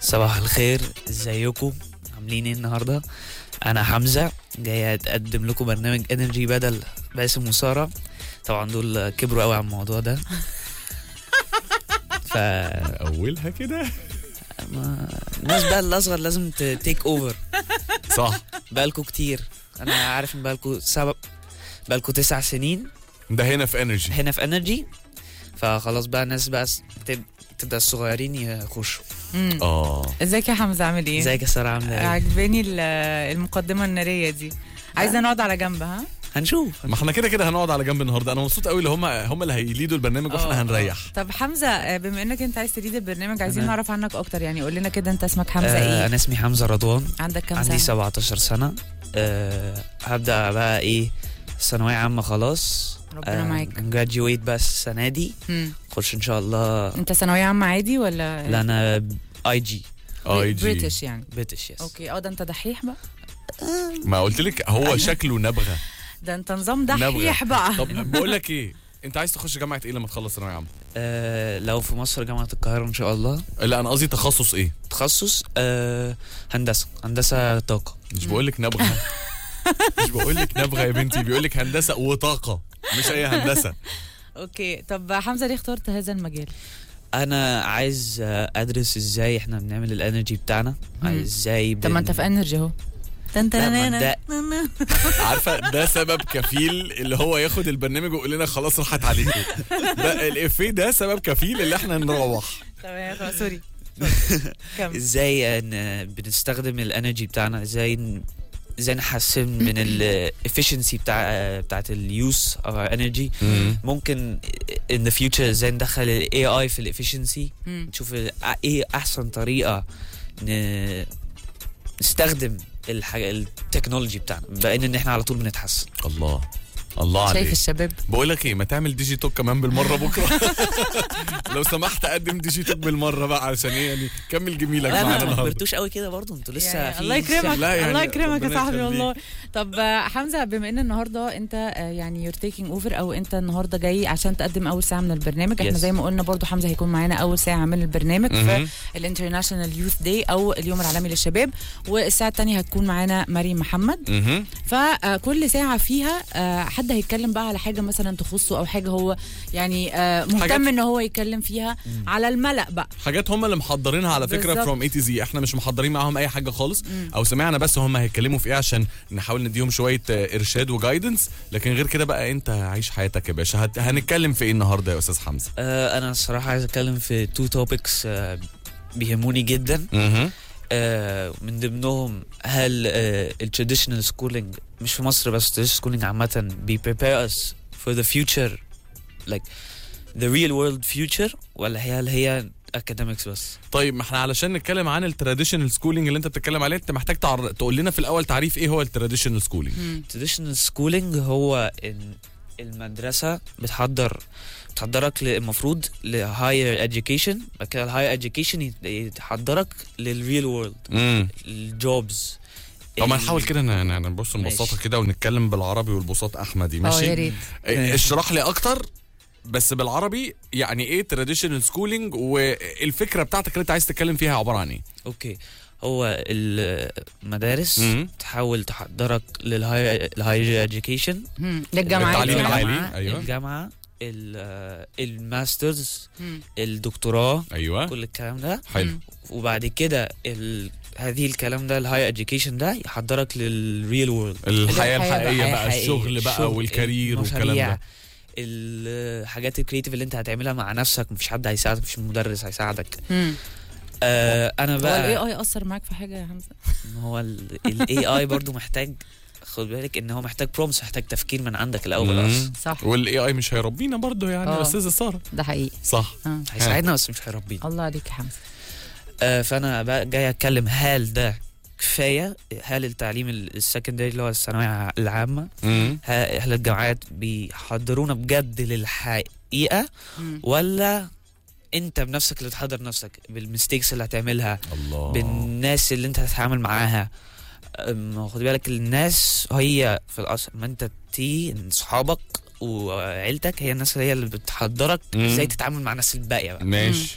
صباح الخير ازيكم عاملين ايه النهارده انا حمزه جاي اتقدم لكم برنامج انرجي بدل باسم وساره طبعا دول كبروا قوي على الموضوع ده ف اولها كده ما- الناس بقى الاصغر لازم تيك اوفر صح بقالكوا كتير انا عارف ان بقالكوا سبب بقالكوا تسع سنين ده هنا في انرجي هنا في انرجي فخلاص بقى الناس بقى س- تب- تبدا الصغيرين يخشوا مم. اه ازيك يا حمزه عامل ايه؟ ازيك يا ساره عامله ايه عجباني ال- المقدمه الناريه دي عايزه نقعد على جنب ها؟ هنشوف ما احنا كده كده هنقعد على جنب النهارده انا مبسوط قوي اللي هم هم اللي هيليدوا البرنامج آه، واحنا هنريح طب حمزه آه، بما انك انت عايز تريد البرنامج عايزين أنا- نعرف عنك اكتر يعني قول لنا كده انت اسمك حمزه آه ايه؟ انا اسمي حمزه رضوان عندك كام عندي سنه؟ 17 سنه آه هبدا بقى ايه ثانويه عامه خلاص ربنا معاك جراجويت بقى السنه دي مم. خش ان شاء الله انت ثانويه عامه عادي ولا لا انا اي جي اي جي بريتش يعني بريتش يس اوكي اه ده انت دحيح بقى ما قلت لك هو شكله نبغه ده انت نظام نبغة. دحيح بقى طب بقول لك ايه انت عايز تخش جامعه ايه لما تخلص ثانويه عامه آه لو في مصر جامعه القاهره ان شاء الله لا انا قصدي تخصص ايه تخصص آه هندسه هندسه طاقه مش بقول لك نبغه مش بقول لك نبغه يا بنتي بيقول لك هندسه وطاقه مش اي هندسه اوكي طب حمزه ليه اخترت هذا المجال؟ انا عايز آه، ادرس ازاي احنا بنعمل الانرجي بتاعنا عايز ازاي طب ما انت في انرجي اهو تن- لا، ما تن- ده- تن- عارفه ده سبب كفيل اللي هو ياخد البرنامج ويقول لنا خلاص راحت عليكم ده الافيه ده سبب كفيل اللي احنا نروح تمام خلاص، سوري كمل ازاي ان بنستخدم الانرجي بتاعنا ازاي ن- ازاي نحسن من الافشنسي بتاع بتاعت اليوز اوف اور انرجي ممكن in the future ازاي ندخل الاي اي في الافشنسي مم. نشوف ال- ايه احسن طريقه ن- نستخدم الحاجه التكنولوجي بتاعنا بان ان احنا على طول بنتحسن الله الله شايف عليك الشباب بقول لك ايه ما تعمل ديجي توك كمان بالمره بكره لو سمحت قدم ديجي توك بالمره بقى علشان ايه يعني كمل جميلك لا معانا ما النهارده كبرتوش قوي كده برضو انتوا لسه يعني في الله يكرمك لا يعني الله يكرمك يا ربنا صاحبي يخليك. والله طب آه، حمزه بما ان النهارده انت آه، يعني يور تيكينج اوفر او انت النهارده جاي عشان تقدم اول ساعه من البرنامج احنا Yes. زي ما قلنا برضو حمزه هيكون معانا اول ساعه من البرنامج في مهم. الانترناشونال يوث داي او اليوم العالمي للشباب والساعه الثانيه هتكون معانا مريم محمد مهم. فكل ساعة فيها آه، حد هيتكلم بقى على حاجة مثلا تخصه أو حاجة هو يعني آه، حاجات- مهتم إن هو يتكلم فيها على الملأ بقى حاجات هم اللي محضرينها على فكره بالظبط. فروم اي تي زي احنا مش محضرين معاهم اي حاجه خالص او سمعنا بس هم هيتكلموا في ايه عشان نحاول نديهم شويه آه، ارشاد وجايدنس لكن غير كده بقى انت عيش حياتك يا باشا هت- هنتكلم في ايه النهارده يا استاذ حمزه آه انا الصراحه عايز اتكلم في تو توبكس آه بيهموني جدا اها آه من ضمنهم هل التراديشنال سكولينج مش في مصر بس التراديشنال سكولينج عامه بي prepare us for the future like the real world future ولا هي هل هي academics بس طيب ما احنا علشان نتكلم عن التراديشنال سكولينج اللي انت بتتكلم عليه انت محتاج تعر... تقول لنا في الاول تعريف ايه هو التراديشنال سكولينج traditional schooling هو ان المدرسة بتحضر بتحضرك ل- المفروض لهاير education بعد كده الهاير education يت- يتحضرك للريل وورلد امم الجوبز طب ما نحاول كده ن- ن- نبص نبسطها ماشي. كده ونتكلم بالعربي والبساط احمدي اه ماشي يا ريت إيه، اشرح لي اكتر بس بالعربي يعني ايه تراديشنال سكولينج والفكره بتاعتك اللي انت عايز تتكلم فيها عباره عن ايه اوكي هو المدارس مم. تحاول تحضرك للهاير الهاير education مم. للجامعات التعليم يعني. العالي. الجامعة أيوة. الجامعة ال- الماسترز مم. الدكتوراه ايوه كل الكلام ده حلو وبعد كده ال... هذه الكلام ده الهاي education ده يحضرك للريل وورلد الحياه الحياة الحقيقيه الحياة بقى الحقيقية، الشغل بقى الشغل، والكارير والكلام المشاريع، ده الحاجات الكريتيف اللي انت هتعملها مع نفسك مفيش حد هيساعدك مفيش مدرس هيساعدك مم. آه انا هو الاي بقى اي اثر معاك في حاجه يا حمزه هو الاي اي برضو محتاج خد بالك ان هو محتاج برومس محتاج تفكير من عندك الاول مم. اصلا صح والاي اي مش هيربينا برضه يعني يا آه. استاذه ساره ده حقيقي صح آه. هيساعدنا بس مش هيربينا الله عليك يا حمزه آه فانا بقى جاي اتكلم هل ده كفايه هل التعليم السكندري اللي هو الثانويه العامه مم. ه- هل الجامعات بيحضرونا بجد للحقيقه مم. ولا انت بنفسك اللي تحضر نفسك بالمستيكس اللي هتعملها الله بالناس اللي انت هتتعامل معاها أم، خد بالك الناس هي في الاصل ما انت تي صحابك وعيلتك هي الناس اللي هي اللي بتحضرك مم. ازاي تتعامل مع الناس الباقيه بقى ماشي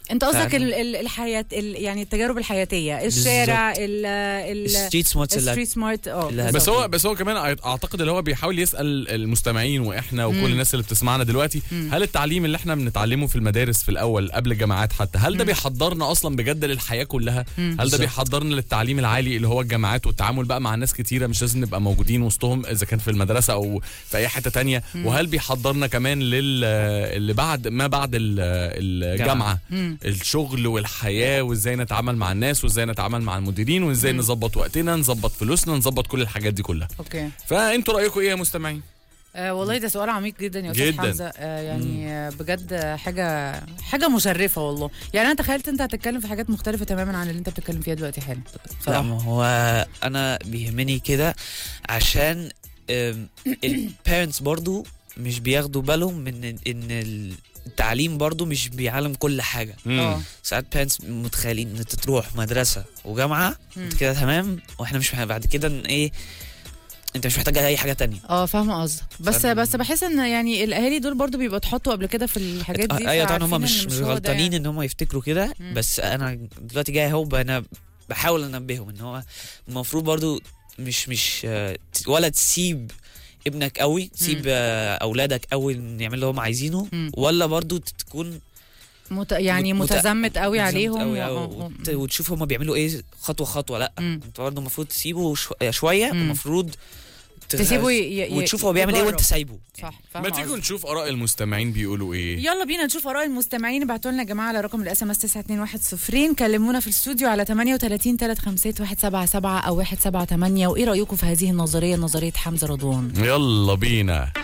انت قصدك فاهم. ال- ال- الحياه ال- يعني التجارب الحياتيه الشارع ال ال ستريت سمارت الستريت سمارت اه اللي بالظبط. بس هو بس هو كمان اعتقد اللي هو بيحاول يسال المستمعين واحنا وكل مم. الناس اللي بتسمعنا دلوقتي هل التعليم اللي احنا بنتعلمه في المدارس في الاول قبل الجامعات حتى هل ده بيحضرنا اصلا بجد للحياه كلها هل ده بالظبط. بيحضرنا للتعليم العالي اللي هو الجامعات والتعامل بقى مع ناس كتيره مش لازم نبقى موجودين وسطهم اذا كان في المدرسه او في اي حته تانية وهل بيحضرنا كمان لل اللي بعد ما بعد ال- الجامعه مم. الشغل والحياه وازاي نتعامل مع الناس وازاي نتعامل مع المديرين وازاي نظبط وقتنا نظبط فلوسنا نظبط كل الحاجات دي كلها اوكي فانتوا رايكم ايه يا مستمعين آه والله ده سؤال عميق جدا يا استاذ جداً. حمزه آه يعني آه بجد آه، حاجه حاجه مشرفه والله يعني انا تخيلت انت هتتكلم في حاجات مختلفه تماما عن اللي انت بتتكلم فيها دلوقتي حالا لا بصراحه ما هو انا بيهمني كده عشان البيرنتس برضو مش بياخدوا بالهم من ان إن التعليم برضو مش بيعلم كل حاجه اه ساعات بيرنتس متخيلين ان انت تروح مدرسه وجامعه مم. انت كده تمام واحنا مش مح- بعد كده إن ايه انت مش محتاج اي حاجه تانية اه فاهمه قصدك بس فن- بس بحس ان يعني الاهالي دول برضو بيبقوا اتحطوا قبل كده في الحاجات دي ايوه طبعا هم فعارفين مش إن مش هو ده غلطانين يعني. ان هم يفتكروا كده مم. بس انا دلوقتي جاي اهو انا بحاول انبههم ان هو المفروض برضو مش مش آه، ت- ولا تسيب ابنك قوي تسيب آه، اولادك قوي إن يعملوا اللي هم عايزينه مم. ولا برضو تكون مت... يعني مت- متزمت قوي متزمت عليهم قوي و- أوي و- وت- وتشوف هم بيعملوا ايه خطوه خطوه لا مم. انت برضه المفروض تسيبه شو- شويه مم. المفروض ت- تسيبه ي... ي... وتشوف هو بيعمل ايه يجرب. وانت سايبه صح ما فاهمة تيجوا قصدك. نشوف اراء المستمعين بيقولوا ايه يلا بينا نشوف اراء المستمعين ابعتوا لنا يا جماعه على رقم الاس ام اس 921 كلمونا في الاستوديو على 38 356 177 او 178 وايه رايكم في هذه النظريه نظريه حمزه رضوان يلا بينا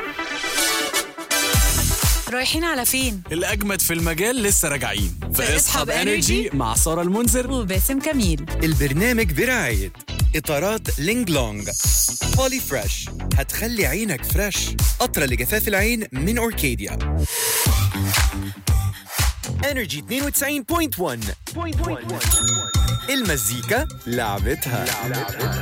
رايحين على فين الاجمد في المجال لسه راجعين في اصحاب انرجي مع ساره المنذر وباسم كميل البرنامج برعاية إطارات لينج لونج بولي فريش هتخلي عينك فريش قطرة لجفاف العين من أوركيديا انرجي 92.1 المزيكا لعبتها